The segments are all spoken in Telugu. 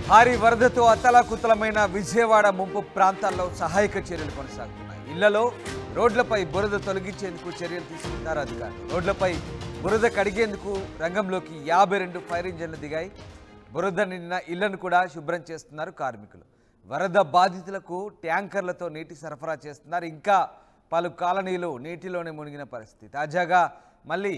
భారీ వరదతో అతలాకుతలమైన విజయవాడ ముంపు ప్రాంతాల్లో సహాయక చర్యలు కొనసాగుతున్నాయి ఇళ్లలో రోడ్లపై బురద తొలగించేందుకు చర్యలు తీసుకుంటున్నారు అధికారులు రోడ్లపై బురద కడిగేందుకు రంగంలోకి యాభై రెండు ఫైర్ ఇంజన్లు దిగాయి బురద నిండిన ఇళ్లను కూడా శుభ్రం చేస్తున్నారు కార్మికులు వరద బాధితులకు ట్యాంకర్లతో నీటి సరఫరా చేస్తున్నారు ఇంకా పలు కాలనీలు నీటిలోనే మునిగిన పరిస్థితి తాజాగా మళ్ళీ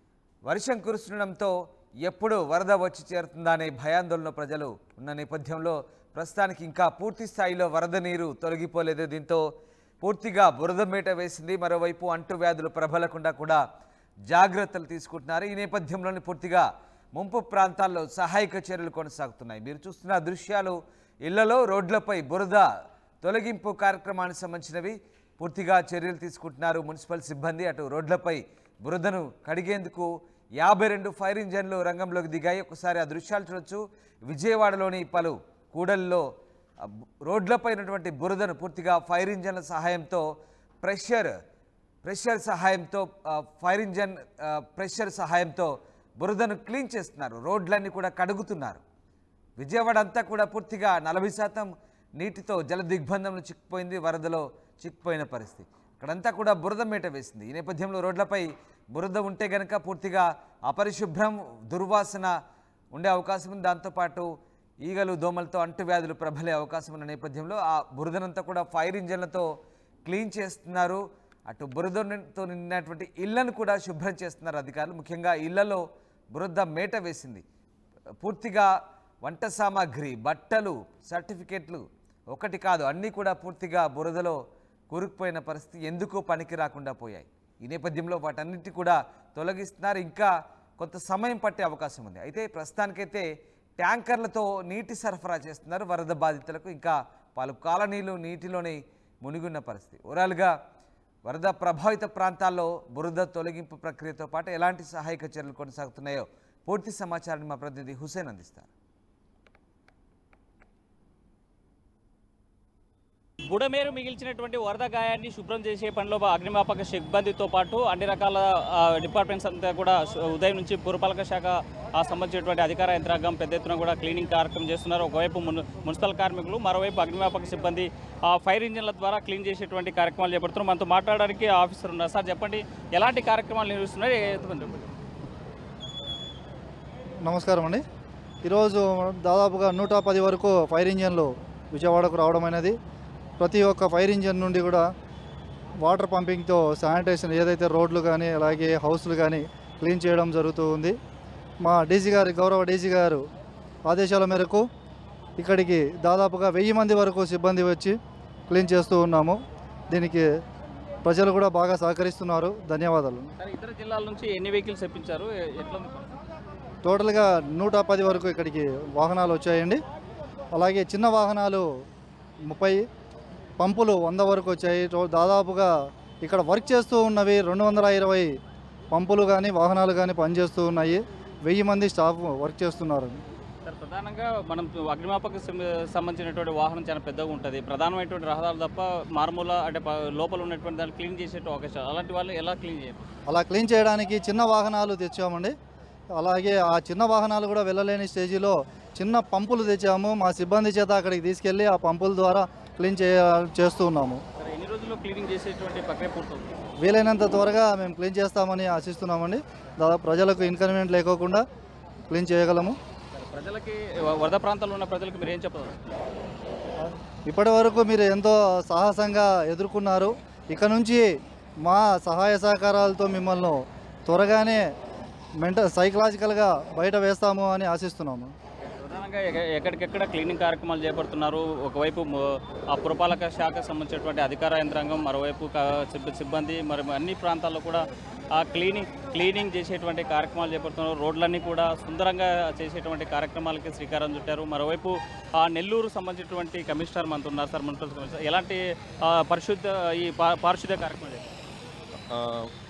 వర్షం కురుస్తుండడంతో ఎప్పుడు వరద వచ్చి చేరుతుందా అనే భయాందోళన ప్రజలు ఉన్న నేపథ్యంలో ప్రస్తుతానికి ఇంకా పూర్తి స్థాయిలో వరద నీరు తొలగిపోలేదు దీంతో పూర్తిగా బురద మేట వేసింది మరోవైపు అంటువ్యాధులు ప్రబలకుండా కూడా జాగ్రత్తలు తీసుకుంటున్నారు ఈ నేపథ్యంలోని పూర్తిగా ముంపు ప్రాంతాల్లో సహాయక చర్యలు కొనసాగుతున్నాయి మీరు చూస్తున్న దృశ్యాలు ఇళ్లలో రోడ్లపై బురద తొలగింపు కార్యక్రమానికి సంబంధించినవి పూర్తిగా చర్యలు తీసుకుంటున్నారు మున్సిపల్ సిబ్బంది అటు రోడ్లపై బురదను కడిగేందుకు యాభై రెండు ఫైర్ ఇంజన్లు రంగంలోకి దిగాయి ఒకసారి ఆ దృశ్యాలు చూడొచ్చు విజయవాడలోని పలు కూడల్లో ఆ బు- రోడ్లపై ఉన్నటువంటి బురదను పూర్తిగా ఫైర్ ఇంజన్ల సహాయంతో ప్రెషర్ ప్రెషర్ సహాయంతో ఆ, ఫైర్ ఇంజన్ ఆ, ప్రెషర్ సహాయంతో బురదను క్లీన్ చేస్తున్నారు రోడ్లన్నీ కూడా కడుగుతున్నారు విజయవాడ అంతా కూడా పూర్తిగా నలభై శాతం నీటితో జల దిగ్బంధంలో చిక్కుపోయింది వరదలో చిక్కుపోయిన పరిస్థితి అక్కడంతా కూడా బురద మేట వేసింది ఈ నేపథ్యంలో రోడ్లపై బురద ఉంటే గనక పూర్తిగా అపరిశుభ్రం దుర్వాసన ఉండే అవకాశం ఉంది దాంతోపాటు ఈగలు దోమలతో అంటువ్యాధులు ప్రబలే అవకాశం ఉన్న నేపథ్యంలో ఆ బురదనంతా కూడా ఫైర్ ఇంజన్లతో క్లీన్ చేస్తున్నారు అటు బురదతో నిండినటువంటి ఇళ్లను కూడా శుభ్రం చేస్తున్నారు అధికారులు ముఖ్యంగా ఇళ్లలో బురద మేట వేసింది పూర్తిగా వంట సామాగ్రి బట్టలు సర్టిఫికెట్లు ఒకటి కాదు అన్నీ కూడా పూర్తిగా బురదలో కూరుకుపోయిన పరిస్థితి ఎందుకో పనికి రాకుండా పోయాయి ఈ నేపథ్యంలో వాటన్నిటి కూడా తొలగిస్తున్నారు ఇంకా కొంత సమయం పట్టే అవకాశం ఉంది అయితే ప్రస్తుతానికైతే ట్యాంకర్లతో నీటి సరఫరా చేస్తున్నారు వరద బాధితులకు ఇంకా పలు కాలనీలు నీటిలోనే మునిగున్న పరిస్థితి ఓవరాల్గా వరద ప్రభావిత ప్రాంతాల్లో బురద తొలగింపు ప్రక్రియతో పాటు ఎలాంటి సహాయక చర్యలు కొనసాగుతున్నాయో పూర్తి సమాచారాన్ని మా ప్రతినిధి హుసేన్ అందిస్తారు బుడమేరు మిగిల్చినటువంటి వరద గాయాన్ని శుభ్రం చేసే పనిలో అగ్నిమాపక సిబ్బందితో పాటు అన్ని రకాల ఆ, డిపార్ట్మెంట్స్ అంతా కూడా శు- ఉదయం నుంచి పురపాలక శాఖ ఆ, సంబంధించినటువంటి అధికార యంత్రాంగం పెద్ద ఎత్తున కూడా క్లీనింగ్ కార్యక్రమం చేస్తున్నారు ఒకవైపు మున్ మున్సిపల్ కార్మికులు మరోవైపు అగ్నిమాపక సిబ్బంది ఆ, ఫైర్ ఇంజిన్ల ద్వారా క్లీన్ చేసేటువంటి కార్యక్రమాలు చేపడుతున్నారు మనతో మాట్లాడడానికి ఆఫీసర్ ఉన్నారు సార్ చెప్పండి ఎలాంటి కార్యక్రమాలు నిర్వహిస్తున్నారు ఎంతమంది చెప్పండి నమస్కారం అండి ఈరోజు దాదాపుగా నూట పది వరకు ఫైర్ ఇంజన్లు విజయవాడకు రావడం అనేది ప్రతి ఒక్క ఫైర్ ఇంజన్ నుండి కూడా వాటర్ పంపింగ్తో శానిటైజేషన్ ఏదైతే రోడ్లు కానీ అలాగే హౌస్లు కానీ క్లీన్ చేయడం జరుగుతూ ఉంది మా డీజీ గారి గౌరవ డీజీ గారు ఆదేశాల మేరకు ఇక్కడికి దాదాపుగా వెయ్యి మంది వరకు సిబ్బంది వచ్చి క్లీన్ చేస్తూ ఉన్నాము దీనికి ప్రజలు కూడా బాగా సహకరిస్తున్నారు ధన్యవాదాలు సార్ ఇతర జిల్లాల నుంచి ఎన్ని వెహికల్స్ తెప్పించారు ఎ- ఎట్లా ఉంది? టోటల్గా నూట పది వరకు ఇక్కడికి వాహనాలు వచ్చాయండి అలాగే చిన్న వాహనాలు ముప్పై పంపులు వంద వరకు వచ్చాయి టో- దాదాపుగా ఇక్కడ వర్క్ చేస్తూ ఉన్నవి రెండు వందల ఇరవై పంపులు కానీ వాహనాలు కానీ పనిచేస్తూ ఉన్నాయి వెయ్యి మంది స్టాఫ్ వర్క్ చేస్తున్నారు సార్ ప్రధానంగా మనం అగ్నిమాపక సం- సంబంధించినటువంటి వాహనం చాలా పెద్దగా ఉంటుంది ప్రధానమైనటువంటి రహదారులు తప్ప మారుమూల అంటే ప- లోపల ఉన్నటువంటి దాన్ని క్లీన్ చేసేటువంటి అవకాశం అలాంటి వాళ్ళు ఎలా క్లీన్ చేయాలి అలా క్లీన్ చేయడానికి చిన్న వాహనాలు తెచ్చామండి అలాగే ఆ చిన్న వాహనాలు కూడా వెళ్ళలేని స్టేజిలో చిన్న పంపులు తెచ్చాము మా సిబ్బంది చేత అక్కడికి తీసుకెళ్ళి ఆ పంపుల ద్వారా క్లీన్ చేయ చేస్తూ ఉన్నాము సార్ ఎన్ని రోజుల్లో క్లీనింగ్ చేసేటువంటి ప్రక్రియ పూర్తవుతుంది వీలైనంత త్వరగా మేము క్లీన్ చేస్తామని ఆశిస్తున్నామండి దాదాపు ప్రజలకు ఇన్కన్వీనియంట్ లేకోకుండా క్లీన్ చేయగలము సార్ ప్రజలకి వ- వరద ప్రాంతాల్లో ఉన్న ప్రజలకు మీరు ఏం చెప్పారు ఇప్పటి వరకు మీరు ఎంతో సాహసంగా ఎదుర్కొన్నారు ఇక నుంచి మా సహాయ సహకారాలతో మిమ్మల్ని త్వరగానే మెంటల్ సైకలాజికల్గా బయట వేస్తాము అని ఆశిస్తున్నాము ప్రధానంగా ఎక- ఎక్కడికెక్కడ క్లీనింగ్ కార్యక్రమాలు చేపడుతున్నారు ఒకవైపు మ- ఆ పురపాలక శాఖకు సంబంధించినటువంటి అధికార యంత్రాంగం మరోవైపు క- సిబ్బ- సిబ్బంది మరి అన్ని ప్రాంతాల్లో కూడా ఆ క్లీనింగ్ క్లీనింగ్ చేసేటువంటి కార్యక్రమాలు చేపడుతున్నారు రోడ్లన్నీ కూడా సుందరంగా చేసేటువంటి కార్యక్రమాలకి శ్రీకారం చుట్టారు మరోవైపు ఆ నెల్లూరు సంబంధించినటువంటి కమిషనర్ మనతో ఉన్నారు సార్ మున్సిపల్ కమిషనర్ ఎలాంటి ఆ, పరిశుద్ధ ఈ పా- పారిశుద్ధ్య కార్యక్రమాలు చేపడుతున్నారు? ఆ,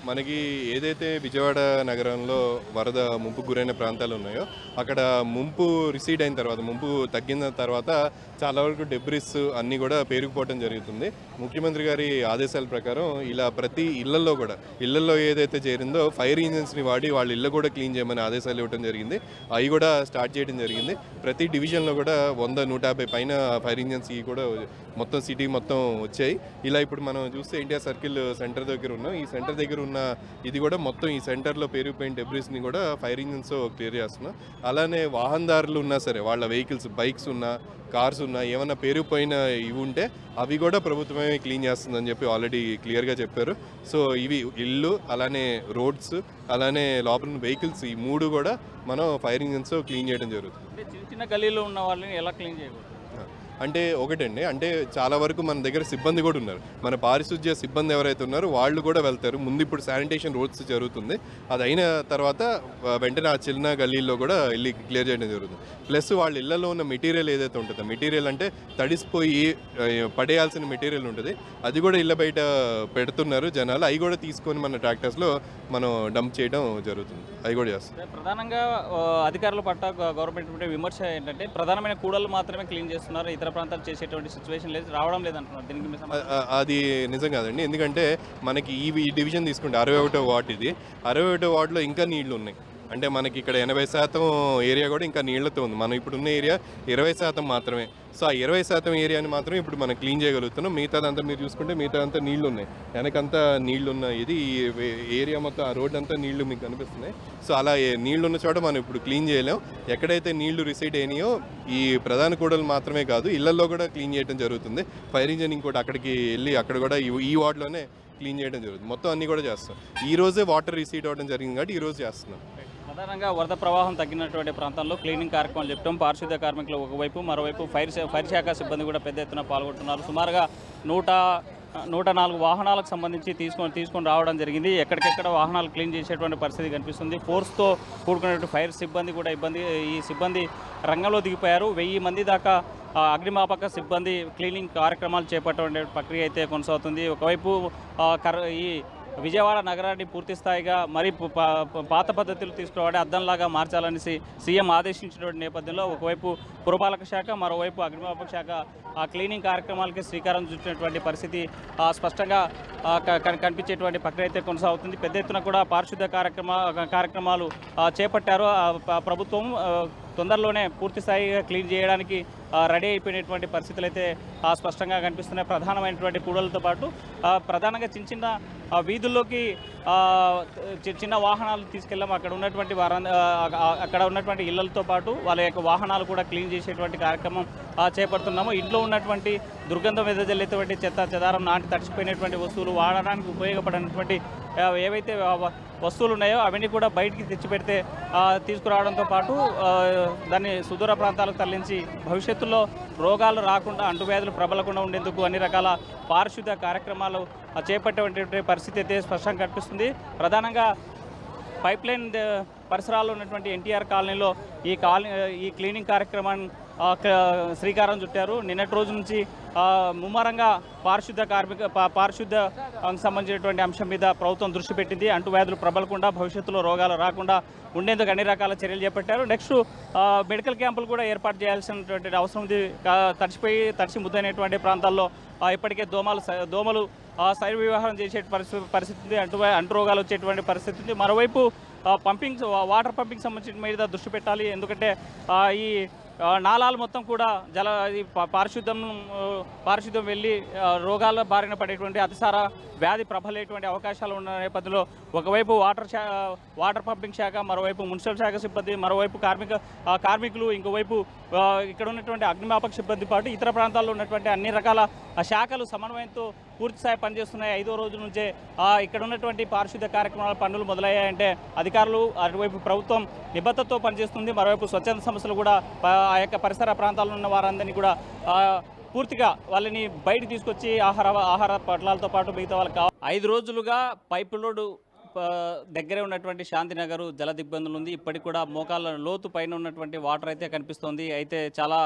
మనకి ఏదైతే విజయవాడ నగరంలో వరద ముంపు గురైన ప్రాంతాలు ఉన్నాయో అక్కడ ముంపు రిసీడ్ అయిన తర్వాత ముంపు తగ్గిన తర్వాత చాలా వరకు డెబ్రిస్ అన్నీ కూడా పేరుకుపోవడం జరుగుతుంది ముఖ్యమంత్రి గారి ఆదేశాల ప్రకారం ఇలా ప్రతి ఇళ్లలో కూడా ఇళ్లలో ఏదైతే చేరిందో ఫైర్ ఇంజిన్స్ని వాడి వాళ్ళ ఇల్లు కూడా క్లీన్ చేయమని ఆదేశాలు ఇవ్వడం జరిగింది అవి కూడా స్టార్ట్ చేయడం జరిగింది ప్రతి డివిజన్లో కూడా వంద నూట యాభై పైన ఫైర్ ఇంజిన్స్ ఇవి కూడా మొత్తం సిటీ మొత్తం వచ్చాయి ఇలా ఇప్పుడు మనం చూస్తే ఇండియా సర్కిల్ సెంటర్ దగ్గర ఉన్నాం ఈ సెంటర్ దగ్గర ఉన్న ఇది కూడా మొత్తం ఈ సెంటర్లో పెరిగిపోయిన డెబ్రిస్ని కూడా ఫైర్ ఇంజిన్స్ క్లియర్ చేస్తున్నాం అలానే వాహనదారులు ఉన్నా సరే వాళ్ళ వెహికల్స్ బైక్స్ ఉన్నా కార్స్ ఉన్నా ఏమన్నా పేరుపోయిన ఇవి ఉంటే అవి కూడా ప్రభుత్వమే క్లీన్ చేస్తుందని చెప్పి ఆల్రెడీ క్లియర్గా చెప్పారు సో ఇవి ఇల్లు అలానే రోడ్స్ అలానే లోపల వెహికల్స్ ఈ మూడు కూడా మనం ఫైర్ ఇంజిన్స్ క్లీన్ చేయడం జరుగుతుంది అంటే చిన్న చిన్న గల్లీలో ఉన్న వాళ్ళని ఎలా క్లీన్ చేయకూడదు అంటే ఒకటండి అంటే చాలా వరకు మన దగ్గర సిబ్బంది కూడా ఉన్నారు మన పారిశుధ్య సిబ్బంది ఎవరైతే ఉన్నారో వాళ్ళు కూడా వెళ్తారు ముందు ఇప్పుడు శానిటేషన్ రోడ్స్ జరుగుతుంది అది అయిన తర్వాత ఆ, వెంటనే ఆ చిన్న గల్లీల్లో కూడా వెళ్ళి క్లియర్ చేయడం జరుగుతుంది ప్లస్ వాళ్ళ ఇళ్లలో ఉన్న మెటీరియల్ ఏదైతే ఉంటుందో మెటీరియల్ అంటే తడిసిపోయి ఆ, పడేయాల్సిన మెటీరియల్ ఉంటుంది అది కూడా ఇళ్ళ బయట పెడుతున్నారు జనాలు అవి కూడా తీసుకొని మన ట్రాక్టర్స్లో మనం డంప్ చేయడం జరుగుతుంది అవి కూడా చేస్తాం అంటే ప్రధానంగా ఆ, అధికారుల పట్ల గ- గవర్నమెంట్ ఉండే విమర్శ ఏంటంటే ప్రధానమైన కూడలు మాత్రమే క్లీన్ చేస్తున్నారు ఇతర ప్రాంతాలు చేసేటువంటి సిచ్యువేషన్ లేదు రావడం లేదంటున్నారు దీనికి మీ సమాధానం? అ- అది నిజం కాదండి ఎందుకంటే మనకి ఈ ఈ డివిజన్ తీసుకుంటే అరవై ఒకటో వార్డ్ ఇది అరవై ఒకటో వార్డులో ఇంకా నీళ్లు ఉన్నాయి అంటే మనకి ఇక్కడ ఎనభై శాతం ఏరియా కూడా ఇంకా నీళ్లతో ఉంది మనం ఇప్పుడు ఉన్న ఏరియా ఇరవై శాతం మాత్రమే సో ఆ ఇరవై శాతం ఏరియాని మాత్రం ఇప్పుడు మనం క్లీన్ చేయగలుగుతున్నాం మిగతాదంతా మీరు చూసుకుంటే మిగతా అంతా నీళ్లు ఉన్నాయి వెనకంతా నీళ్లు ఉన్న ఇది ఈ వే- ఏరియా మొత్తం ఆ రోడ్ అంతా నీళ్లు మీకు కనిపిస్తున్నాయి సో అలా ఏ- నీళ్లు ఉన్న చోట మనం ఇప్పుడు క్లీన్ చేయలేం ఎక్కడైతే నీళ్లు రిసీడ్ అయినాయో ఈ ప్రధాన కూడలు మాత్రమే కాదు ఇళ్లలో కూడా క్లీన్ చేయడం జరుగుతుంది ఫైర్ ఇంజన్ ఇంకోటి అక్కడికి వెళ్ళి అక్కడ కూడా ఈ- ఈ వార్డులోనే క్లీన్ చేయడం జరుగుతుంది మొత్తం అన్ని కూడా చేస్తాం ఈ రోజే వాటర్ రిసీడ్ అవ్వడం జరిగింది కాబట్టి ఈ రోజు చేస్తున్నాం ప్రధానంగా వరద ప్రవాహం తగ్గినటువంటి ప్రాంతాల్లో క్లీనింగ్ కార్యక్రమాలు చెప్పడం పారిశుద్ధ్య కార్మికులు ఒకవైపు మరోవైపు ఫైర్ శా- ఫైర్ శాఖ సిబ్బంది కూడా పెద్ద ఎత్తున పాల్గొంటున్నారు సుమారుగా నూట నూట నాలుగు వాహనాలకు సంబంధించి తీసుకొని తీసుకొని రావడం జరిగింది ఎక్కడికెక్కడ వాహనాలు క్లీన్ చేసేటువంటి పరిస్థితి కనిపిస్తుంది ఫోర్స్తో కూడుకున్నటువంటి ఫైర్ సిబ్బంది కూడా ఇబ్బంది ఈ సిబ్బంది రంగంలో దిగిపోయారు వెయ్యి మంది దాకా ఆ, అగ్నిమాపక సిబ్బంది క్లీనింగ్ కార్యక్రమాలు చేపట్టే ప్రక్రియ అయితే కొనసాగుతుంది ఒకవైపు ఆ, కర ఈ విజయవాడ నగరాన్ని పూర్తి స్థాయిగా మరి పు- పా- ప- పాత పద్ధతులు తీసుకురావడం అద్దంలాగా మార్చాలని సి- సీఎం ఆదేశించినటువంటి నేపథ్యంలో ఒకవైపు పురపాలక శాఖ మరోవైపు అగ్నిమాపక శాఖ ఆ క్లీనింగ్ కార్యక్రమాలకి శ్రీకారం చుట్టినటువంటి పరిస్థితి ఆ, స్పష్టంగా ఆ, క- కన్- కనిపించేటువంటి ప్రక్రియ అయితే కొనసాగుతుంది పెద్ద ఎత్తున కూడా పారిశుద్ధ్య కార్యక్రమ కార్యక్రమాలు ఆ, చేపట్టారు ఆ, ప- ప్రభుత్వం ఆ, తొందరలోనే పూర్తి స్థాయిగా క్లీన్ చేయడానికి ఆ, రెడీ అయిపోయినటువంటి పరిస్థితులు అయితే ఆ, స్పష్టంగా కనిపిస్తున్నాయి ప్రధానమైనటువంటి కూడలతో పాటు ఆ, ప్రధానంగా చిన్న చిన్న ఆ, వీధుల్లోకి ఆ, చి- చిన్న వాహనాలు తీసుకెళ్ళాము అక్కడ ఉన్నటువంటి వారంద ఆ, అక్కడ ఉన్నటువంటి ఇళ్లతో పాటు వాళ్ళ యొక్క వాహనాలు కూడా క్లీన్ చేసేటువంటి కార్యక్రమం ఆ, చేపడుతున్నాము ఇంట్లో ఉన్నటువంటి దుర్గంధం వెదజల్లేటువంటి చెత్త చెదారం నాటి తడిచిపోయినటువంటి వస్తువులు వాడడానికి ఉపయోగపడినటువంటి ఆ, ఏవైతే ఆ, వ- వస్తువులు ఉన్నాయో అవన్నీ కూడా బయటికి తెచ్చిపెడితే ఆ, తీసుకురావడంతో పాటు ఆ, దాన్ని సుదూర ప్రాంతాలకు తరలించి భవిష్యత్తులో రోగాలు రాకుండా అంటువ్యాధులు ప్రబలకుండా ఉండేందుకు అన్ని రకాల పారిశుద్ధ్య కార్యక్రమాలు ఆ, చేపట్టేటువంటి పరిస్థితి అయితే స్పష్టంగా కనిపిస్తుంది ప్రధానంగా పైప్ లైన్ ద- పరిసరాల్లో ఉన్నటువంటి ఎన్టీఆర్ కాలనీలో ఈ కాలనీ ఈ క్లీనింగ్ కార్యక్రమాన్ని ఆ, క- శ్రీకారం చుట్టారు నిన్నటి రోజు నుంచి ఆ, ముమ్మరంగా పారిశుద్ధ కార్మిక పా- పారిశుద్ధ ఆ, సంబంధించినటువంటి అంశం మీద ప్రభుత్వం దృష్టి పెట్టింది అంటువ్యాధులు ప్రబలకుండా భవిష్యత్తులో రోగాలు రాకుండా ఉండేందుకు అన్ని రకాల చర్యలు చేపట్టారు నెక్స్ట్ ఆ, మెడికల్ క్యాంపులు కూడా ఏర్పాటు చేయాల్సినటువంటి అవసరం ఉంది కా- తడిచిపోయి తడిచి ముద్దైనటువంటి ప్రాంతాల్లో ఆ, ఇప్పటికే దోమలు స- దోమలు ఆ, శైవ వివాహం చేసే పరిస్థితి పరిస్థితి ఉంది అంటు అంటు రోగాలు వచ్చేటువంటి పరిస్థితి ఉంది మరోవైపు ఆ, పంపింగ్ వా- వాటర్ పంపింగ్ సంబంధించిన మీద దృష్టి పెట్టాలి ఎందుకంటే ఆ, ఈ ఆ, నాలాలు మొత్తం కూడా జల ఈ పా- పారిశుద్ధం ఆ, పారిశుద్ధం వెళ్ళి ఆ, రోగాల బారిన పడేటువంటి అతిసార వ్యాధి ప్రబలేటువంటి అవకాశాలు ఉన్న నేపథ్యంలో ఒకవైపు వాటర్ శా వాటర్ పంపింగ్ శాఖ మరోవైపు మున్సిపల్ శాఖ సిబ్బంది మరోవైపు కార్మిక ఆ, కార్మికులు ఇంకోవైపు ఆ, ఇక్కడ ఉన్నటువంటి అగ్నిమాపక సిబ్బంది పాటు ఇతర ప్రాంతాల్లో ఉన్నటువంటి అన్ని రకాల ఆ, శాఖలు సమన్వయంతో పూర్తి స్థాయి పనిచేస్తున్నాయి ఐదో రోజు నుంచే ఆ, ఇక్కడ ఉన్నటువంటి పారిశుద్ధ్య కార్యక్రమాల పనులు మొదలయ్యాయంటే అధికారులు అటువైపు ప్రభుత్వం నిబద్ధతతో పనిచేస్తుంది మరోవైపు స్వచ్ఛంద సంస్థలు కూడా ప- ఆ యొక్క పరిసర ప్రాంతాల్లో ఉన్న వారందరినీ కూడా ఆ, పూర్తిగా వాళ్ళని బయటికి తీసుకొచ్చి ఆహార ఆహార పట్లాలతో పాటు మిగతా వాళ్ళకి కావ- ఐదు రోజులుగా పైపు రోడ్డు ప- దగ్గరే ఉన్నటువంటి శాంతినగర్ జల దిగ్బంధులు ఉంది ఇప్పటికి కూడా మోకాళ్ళ లోతు పైన ఉన్నటువంటి వాటర్ అయితే కనిపిస్తోంది అయితే చాలా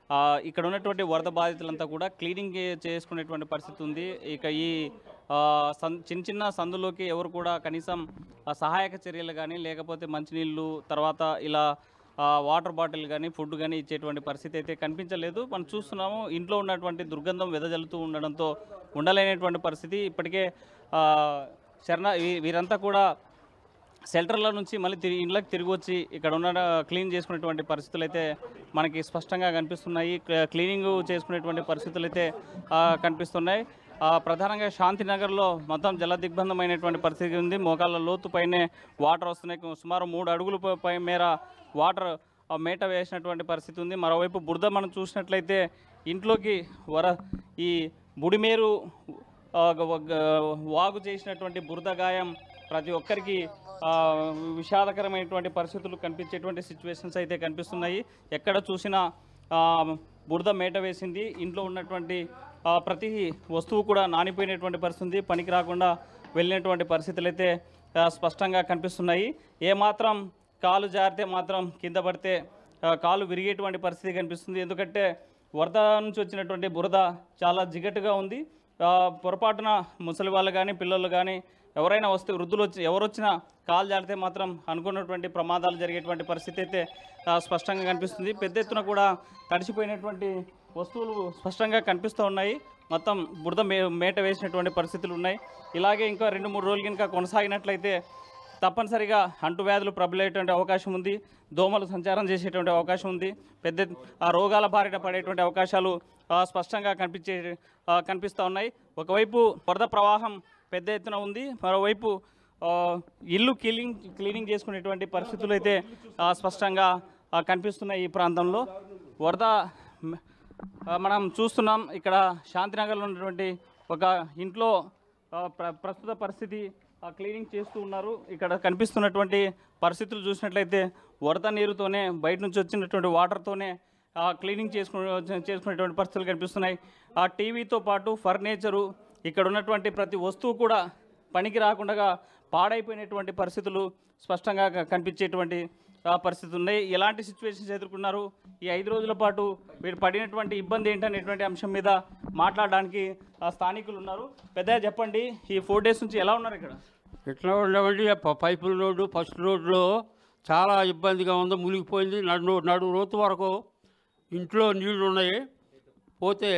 ఆ, ఇక్కడ ఉన్నటువంటి వరద బాధితులంతా కూడా క్లీనింగ్ చేసుకునేటువంటి పరిస్థితి ఉంది ఇక ఈ ఆ, సన్ చిన్న చిన్న సందులోకి ఎవరు కూడా కనీసం ఆ, సహాయక చర్యలు కానీ లేకపోతే మంచినీళ్ళు తర్వాత ఇలా ఆ, వాటర్ బాటిల్ కానీ ఫుడ్ కానీ ఇచ్చేటువంటి పరిస్థితి అయితే కనిపించలేదు మనం చూస్తున్నాము ఇంట్లో ఉన్నటువంటి దుర్గంధం వెదజల్లుతూ ఉండడంతో ఉండలేనటువంటి పరిస్థితి ఇప్పటికే ఆ, శరణ వీ- వీరంతా కూడా షెల్టర్ల నుంచి మళ్ళీ తిరిగి ఇంట్లోకి తిరిగి వచ్చి ఇక్కడ ఉన్న క్లీన్ చేసుకునేటువంటి పరిస్థితులు అయితే మనకి స్పష్టంగా కనిపిస్తున్నాయి క్ల- క్లీనింగ్ చేసుకునేటువంటి పరిస్థితులు అయితే ఆ, కనిపిస్తున్నాయి ఆ, ప్రధానంగా శాంతినగర్లో మొత్తం జల దిగ్బంధమైనటువంటి పరిస్థితి ఉంది మోకాళ్ళ లోతు పైనే వాటర్ వస్తున్నాయి సుమారు మూడు అడుగుల పై- పై మేర వాటర్ ఆ, మేట వేసినటువంటి పరిస్థితి ఉంది మరోవైపు బురద మనం చూసినట్లయితే ఇంట్లోకి వర ఈ బుడిమేరు ఆ, గ- గ- వాగు చేసినటువంటి బురద గాయం ప్రతి ఒక్కరికి ఆ, విషాదకరమైనటువంటి పరిస్థితులు కనిపించేటువంటి సిచ్యువేషన్స్ అయితే కనిపిస్తున్నాయి ఎక్కడ చూసినా ఆ, బురద మేట వేసింది ఇంట్లో ఉన్నటువంటి ఆ, ప్రతి వస్తువు కూడా నానిపోయినటువంటి పరిస్థితి ఉంది పనికి రాకుండా వెళ్ళినటువంటి పరిస్థితులు అయితే ఆ, స్పష్టంగా కనిపిస్తున్నాయి ఏమాత్రం కాలు జారితే మాత్రం కింద పడితే ఆ, కాలు విరిగేటువంటి పరిస్థితి కనిపిస్తుంది ఎందుకంటే వరద నుంచి వచ్చినటువంటి బురద చాలా జిగటుగా ఉంది ఆ, పొరపాటున ముసలి వాళ్ళు కానీ పిల్లలు కానీ ఎవరైనా వస్తే వృద్ధులు వచ్చి ఎవరు వచ్చినా కాలు జారితే మాత్రం అనుకున్నటువంటి ప్రమాదాలు జరిగేటువంటి పరిస్థితి అయితే ఆ, స్పష్టంగా కనిపిస్తుంది పెద్ద ఎత్తున కూడా తడిసిపోయినటువంటి వస్తువులు స్పష్టంగా కనిపిస్తూ ఉన్నాయి మొత్తం బురద మే మేట వేసినటువంటి పరిస్థితులు ఉన్నాయి ఇలాగే ఇంకా రెండు మూడు రోజులు కనుక కొనసాగినట్లయితే తప్పనిసరిగా అంటువ్యాధులు ప్రబలేటువంటి అవకాశం ఉంది దోమలు సంచారం చేసేటువంటి అవకాశం ఉంది పెద్ద ఆ రోగాల బారిన పడేటువంటి అవకాశాలు ఆ, స్పష్టంగా కనిపించే ఆ, కనిపిస్తూ ఉన్నాయి ఒకవైపు వరద ప్రవాహం పెద్ద ఎత్తున ఉంది మరోవైపు ఆ, ఇల్లు క్లీనింగ్ క్లీనింగ్ చేసుకునేటువంటి పరిస్థితులు అయితే ఆ, స్పష్టంగా ఆ, కనిపిస్తున్నాయి ఈ ప్రాంతంలో వరద మ్, ఆ, మనం చూస్తున్నాం ఇక్కడ శాంతినగర్లో ఉన్నటువంటి ఒక ఇంట్లో ఆ, ప్ర ప్రస్తుత పరిస్థితి ఆ, క్లీనింగ్ చేస్తూ ఉన్నారు ఇక్కడ కనిపిస్తున్నటువంటి పరిస్థితులు చూసినట్లయితే వరద నీరుతోనే బయట నుంచి వచ్చినటువంటి వాటర్తోనే ఆ, క్లీనింగ్ చేసుకునే చేసుకునేటువంటి పరిస్థితులు కనిపిస్తున్నాయి ఆ టీవీతో పాటు ఫర్నిచరు ఇక్కడ ఉన్నటువంటి ప్రతి వస్తువు కూడా పనికి రాకుండా పాడైపోయినటువంటి పరిస్థితులు స్పష్టంగా క- కనిపించేటువంటి ఆ, పరిస్థితి ఉన్నాయి ఎలాంటి సిచ్యువేషన్స్ ఎదుర్కొన్నారు ఈ ఐదు రోజుల పాటు వీరు పడినటువంటి ఇబ్బంది ఏంటనేటువంటి అంశం మీద మాట్లాడడానికి ఆ, స్థానికులు ఉన్నారు పెద్దగా చెప్పండి ఈ ఫోర్ డేస్ నుంచి ఎలా ఉన్నారు ఇక్కడ ఎట్లా ఉండవండి ప- పైపుల రోడ్డు ఫస్ట్ రోడ్లో చాలా ఇబ్బందిగా ఉంది మునిగిపోయింది నడు నడు రోతు వరకు ఇంట్లో నీళ్లు ఉన్నాయి పోతే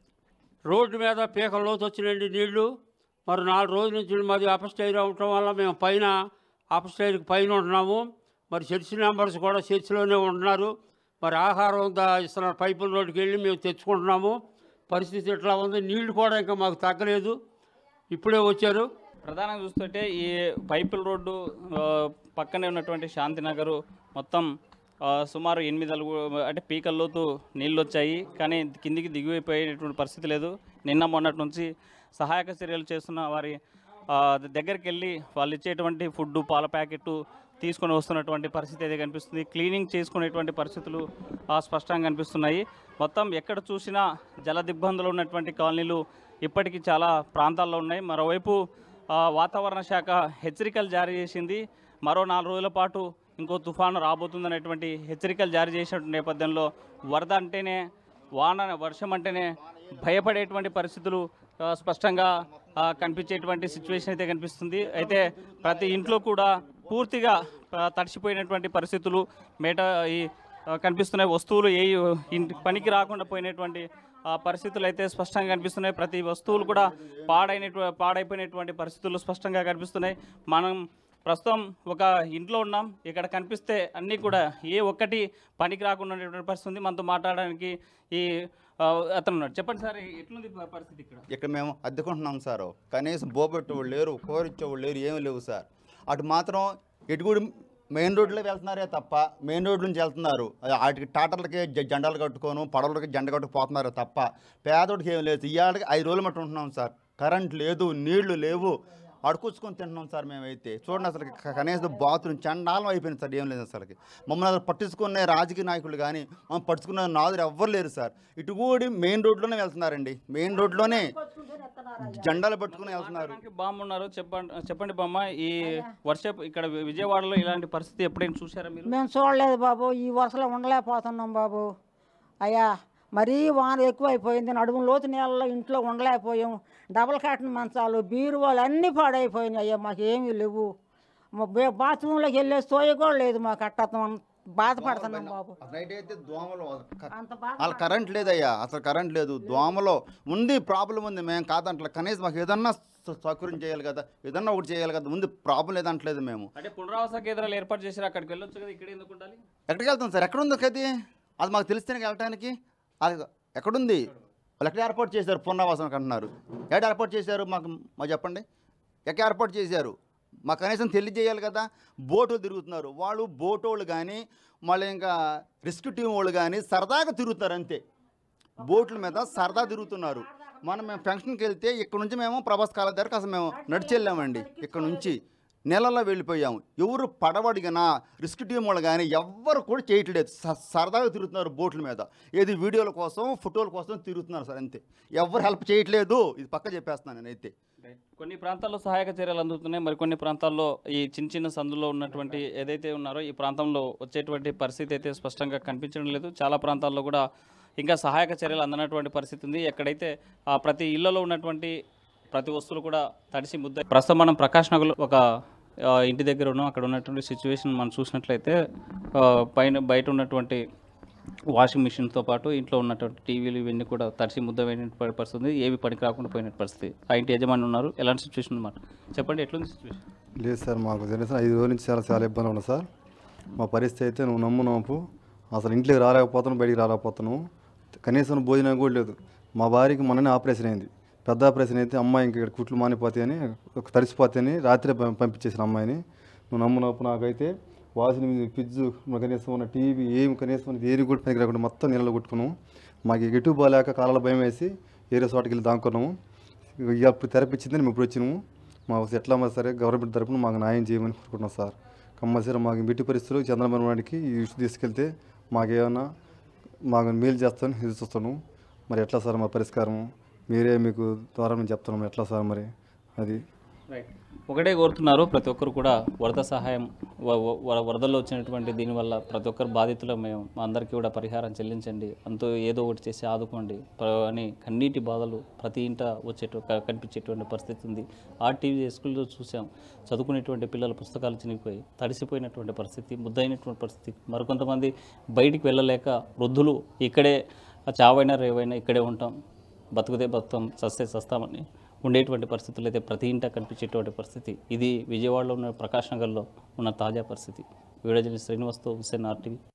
రోడ్డు మీద పీక లోతు వచ్చినాయండి నీళ్లు మరి నాలుగు రోజుల నుంచి మాది అపస్టైర్ ఉండటం వల్ల మేము పైన అపస్టైర్కి పైన ఉంటున్నాము మరి చర్చి మెంబర్స్ కూడా చర్చిలోనే ఉంటున్నారు మరి ఆహారం దా ఇస్తున్నారు పైపుల రోడ్డుకి వెళ్ళి మేము తెచ్చుకుంటున్నాము పరిస్థితి ఎట్లా ఉంది నీళ్లు కూడా ఇంకా మాకు తగ్గలేదు ఇప్పుడే వచ్చారు ప్రధానంగా చూస్తుంటే ఈ పైపుల రోడ్డు ఆ, పక్కనే ఉన్నటువంటి శాంతినగరు మొత్తం ఆ, సుమారు ఎనిమిది అలుగు అంటే పీకల్లోతు నీళ్ళు వచ్చాయి కానీ కిందికి దిగిపోయేటువంటి పరిస్థితి లేదు నిన్న మొన్నటి నుంచి సహాయక చర్యలు చేస్తున్న వారి ఆ, దగ్గరికి వెళ్ళి వాళ్ళు ఇచ్చేటువంటి ఫుడ్ పాల ప్యాకెట్ తీసుకొని వస్తున్నటువంటి పరిస్థితి అయితే కనిపిస్తుంది క్లీనింగ్ చేసుకునేటువంటి పరిస్థితులు ఆ, స్పష్టంగా కనిపిస్తున్నాయి మొత్తం ఎక్కడ చూసినా జల దిగ్బంధులు ఉన్నటువంటి కాలనీలు ఇప్పటికీ చాలా ప్రాంతాల్లో ఉన్నాయి మరోవైపు ఆ, వాతావరణ శాఖ హెచ్చరికలు జారీ చేసింది మరో నాలుగు రోజుల పాటు ఇంకో తుఫాను రాబోతుందనేటువంటి హెచ్చరికలు జారీ చేసిన నేపథ్యంలో వరద అంటేనే వాన వర్షం అంటేనే భయపడేటువంటి పరిస్థితులు ఆ, స్పష్టంగా ఆ, కనిపించేటువంటి సిచ్యువేషన్ అయితే కనిపిస్తుంది అయితే ప్రతి ఇంట్లో కూడా పూర్తిగా ఆ, తడిసిపోయినటువంటి పరిస్థితులు మేట ఈ ఆ, కనిపిస్తున్నాయి వస్తువులు ఏ ఇంటి పనికి రాకుండా పోయినటువంటి ఆ, పరిస్థితులు అయితే స్పష్టంగా కనిపిస్తున్నాయి ప్రతి వస్తువులు కూడా పాడైనటువంటి పాడైపోయినటువంటి పరిస్థితులు స్పష్టంగా కనిపిస్తున్నాయి మనం ప్రస్తుతం ఒక ఇంట్లో ఉన్నాం ఇక్కడ కనిపిస్తే అన్నీ కూడా ఏ ఒక్కటి పనికి రాకుండా ఉండేటువంటి పరిస్థితి ఉంది మనతో మాట్లాడడానికి ఈ ఆ, అతను ఉన్నాడు చెప్పండి సార్ ఎట్లుంది ప- పరిస్థితి ఇక్కడ ఇక్కడ మేము అద్దెకుంటున్నాం సార్ కనీసం బోబెట్టేవాళ్ళు లేరు కోరిచ్చేవాళ్ళు లేరు ఏమీ లేవు సార్ అటు మాత్రం ఇటు కూడా మెయిన్ రోడ్లో వెళ్తున్నారే తప్ప మెయిన్ రోడ్ నుంచి వెళ్తున్నారు వాటికి టాటర్లకి జ- జెండాలు కట్టుకోను పడవలకి జెండ కట్టుకుపోతున్నారు తప్ప పేదోడికి ఏం లేదు ఇవాళకి ఐదు రోజులు మట్టు ఉంటున్నాం సార్ కరెంట్ లేదు నీళ్లు లేవు అడుకొచ్చుకొని తింటున్నాం సార్ మేమైతే చూడండి అసలు క- కనీసం బాత్రూమ్ చండాలం అయిపోయింది సార్ ఏం లేదు అసలుకి మమ్మల్ని అసలు పట్టించుకునే రాజకీయ నాయకులు కానీ మమ్మల్ని పట్టించుకునే నాదులు ఎవ్వరు లేరు సార్ ఇటు కూడా మెయిన్ రోడ్లోనే వెళ్తున్నారండి మెయిన్ రోడ్లోనే జెండాలు పట్టుకుని వెళ్తున్నారు మాట్లాడడానికి బామ్మ ఉన్నారు చెప్పండి చెప్పండి బామ్మ ఈ వర్షపు ఇక్కడ విజయవాడలో ఇలాంటి పరిస్థితి ఎప్పుడైనా చూసారా మీరు మేము చూడలేదు బాబు ఈ వరుసలో ఉండలేకపోతున్నాం బాబు అయ్యా మరీ వాన ఎక్కువైపోయింది నడుము లోతు నీళ్ళలో ఇంట్లో ఉండలేకపోయాం డబల్ కాటన్ మంచాలు బీరువాలు అన్నీ పాడైపోయినాయి అయ్యా మాకు ఏమీ లేవు మా బే- బాత్రూంలోకి వెళ్ళే సోయ కూడా లేదు మాకు అట్టం బాధపడుతున్నాం బాబు నైట్ అయితే దోమలు అంత బాధ వాళ్ళ కరెంట్ లేదయ్యా అసలు కరెంట్ లేదు దోమలో ఉంది ప్రాబ్లం ఉంది మేము కాదంటలే కనీసం మాకు ఏదన్నా స- సౌకర్యం చేయాలి కదా ఏదన్నా ఒకటి చేయాలి కదా ఉంది ప్రాబ్లం లేదంటలేదు మేము అంటే పునరావాస కేంద్రాలు ఏర్పాటు చేశారు అక్కడికి వెళ్ళొచ్చు కదా ఇక్కడ ఎందుకు ఉండాలి ఎక్కడికి వెళ్తాం సార్ ఎక్కడ ఉంది అది అది మాకు తెలిస్తేనే వెళ్ళటానికి అది ఎక్కడుంది వాళ్ళు ఎక్కడ ఏర్పాటు చేశారు పునరావాసం అంటున్నారు ఎక్కడ ఏర్పాటు చేశారు మాకు మాకు చెప్పండి ఎక్కడ ఏర్పాటు చేశారు మాకు కనీసం తెలియజేయాలి కదా బోటు తిరుగుతున్నారు వాళ్ళు బోట్ వాళ్ళు కానీ మళ్ళీ ఇంకా రెస్క్యూ టీం వాళ్ళు కానీ సరదాగా తిరుగుతారు అంతే బోట్ల మీద సరదా తిరుగుతున్నారు మనం మేము ఫంక్షన్కి వెళ్తే ఇక్కడ నుంచి మేము ప్రభాస్ కాల దగ్గరకు అసలు మేము నడిచి వెళ్ళామండి ఇక్కడ నుంచి నెలలో వెళ్ళిపోయాము ఎవరు పడవడిగినా రిస్క్ టీం వాళ్ళు కానీ ఎవ్వరు కూడా చేయట్లేదు స- సరదాగా తిరుగుతున్నారు బోట్ల మీద ఏది వీడియోల కోసం ఫోటోల కోసం తిరుగుతున్నారు సార్ అంతే ఎవరు హెల్ప్ చేయట్లేదు ఇది పక్క చెప్పేస్తున్నాను నేనైతే కొన్ని ప్రాంతాల్లో సహాయక చర్యలు అందుతున్నాయి మరికొన్ని ప్రాంతాల్లో ఈ చిన్న చిన్న సందులో ఉన్నటువంటి ఏదైతే ఉన్నారో ఈ ప్రాంతంలో వచ్చేటువంటి పరిస్థితి అయితే స్పష్టంగా కనిపించడం లేదు చాలా ప్రాంతాల్లో కూడా ఇంకా సహాయక చర్యలు అందనటువంటి పరిస్థితి ఉంది ఎక్కడైతే ఆ ప్రతి ఇళ్లలో ఉన్నటువంటి ప్రతి వస్తువులు కూడా తడిసి ముద్ద ప్రస్తుతం మనం ప్రకాష్ నగర్లో ఒక ఆ, ఇంటి దగ్గర ఉన్నాం అక్కడ ఉన్నటువంటి సిచ్యువేషన్ మనం చూసినట్లయితే ఆ, పైన బయట ఉన్నటువంటి వాషింగ్ మిషన్తో పాటు ఇంట్లో ఉన్నటువంటి టీవీలు ఇవన్నీ కూడా తడిసి ముద్ద వేయనటువంటి పరిస్థితి ఉంది ఏవి పనికి రాకుండా పోయిన పరిస్థితి ఆ ఇంటి యజమాని ఉన్నారు ఎలాంటి సిచ్యువేషన్ అన్నమాట చెప్పండి ఎట్లుంది సిచ్యువేషన్ లేదు సార్ మాకు తెలిసిన ఐదు రోజుల నుంచి చాలా చాలా ఇబ్బంది ఉంది సార్ మా పరిస్థితి అయితే నువ్వు నమ్ము నమ్ము అసలు ఇంట్లోకి రాలేకపోతున్నావు బయటికి రాలేకపోతున్నావు కనీసం భోజనం కూడా లేదు మా భార్యకి మొన్ననే ఆపరేషన్ అయింది పెద్ద ఆపరేషన్ అయితే అమ్మాయి ఇంక ఇక్కడ కుట్లు మానిపోతాయని ఒక తడిసిపోతాయని రాత్రి పం- పంపించేసిన అమ్మాయిని నువ్వు నమ్ము నవ్వు నాకైతే వాషింగ్ మిషన్ ఫ్రిడ్జ్ కనీసం ఉన్న టీవీ ఏమి కనీసం ఉన్న ఏది కూడా పనికి రాకుండా మొత్తం నీళ్ళు కొట్టుకున్నాము మాకు ఎటు పోలేక కాలాల భయం వేసి ఏరే చోటకి వెళ్ళి దాక్కున్నాము ఇక అప్పుడు తెరపించిందని మేము ఇప్పుడు వచ్చినాము మాకు ఎట్లా మరి సరే గవర్నమెంట్ తరపున మాకు న్యాయం చేయమని కోరుకుంటున్నాం సార్ కంపల్సరీ మాకు మిట్టి పరిస్థితులు చంద్రబాబు నాయుడికి ఈ ఇష్యూ తీసుకెళ్తే మాకేమన్నా మాకు మేలు చేస్తామని ఎదురు చూస్తున్నాం మరి ఎట్లా సార్ మా పరిష్కారం మీరే మీకు ద్వారా మేము చెప్తున్నాం ఎట్లా సార్ మరి అది రైట్ ఒకటే కోరుతున్నారు ప్రతి ఒక్కరు కూడా వరద సహాయం వ- వ- వ- వరదల్లో వచ్చినటువంటి దీనివల్ల ప్రతి ఒక్కరు బాధితులు మేము మా అందరికీ కూడా పరిహారం చెల్లించండి అంతూ ఏదో ఒకటి చేసి ఆదుకోండి ప్ర- అని కన్నీటి బాధలు ప్రతి ఇంట వచ్చేటు క- కనిపించేటువంటి పరిస్థితి ఉంది ఆర్టీవీ స్కూల్లో చూసాం చదువుకునేటువంటి పిల్లల పుస్తకాలు చినిగిపోయి తడిసిపోయినటువంటి పరిస్థితి ముద్దయినటువంటి పరిస్థితి మరికొంతమంది బయటికి వెళ్ళలేక వృద్ధులు ఇక్కడే ఆ చావైనా రేవైనా ఇక్కడే ఉంటాం బతుకుతే బతుకుతాం చస్తే చస్తామని ఉండేటువంటి పరిస్థితులు అయితే ప్రతి ఇంట కనిపించేటువంటి పరిస్థితి ఇది విజయవాడలో ఉన్న ప్రకాష్ నగర్లో ఉన్న తాజా పరిస్థితి వీడియో జర్నలిస్ట్ శ్రీనివాస్తో హుస్సేన్ ఆర్టీవీ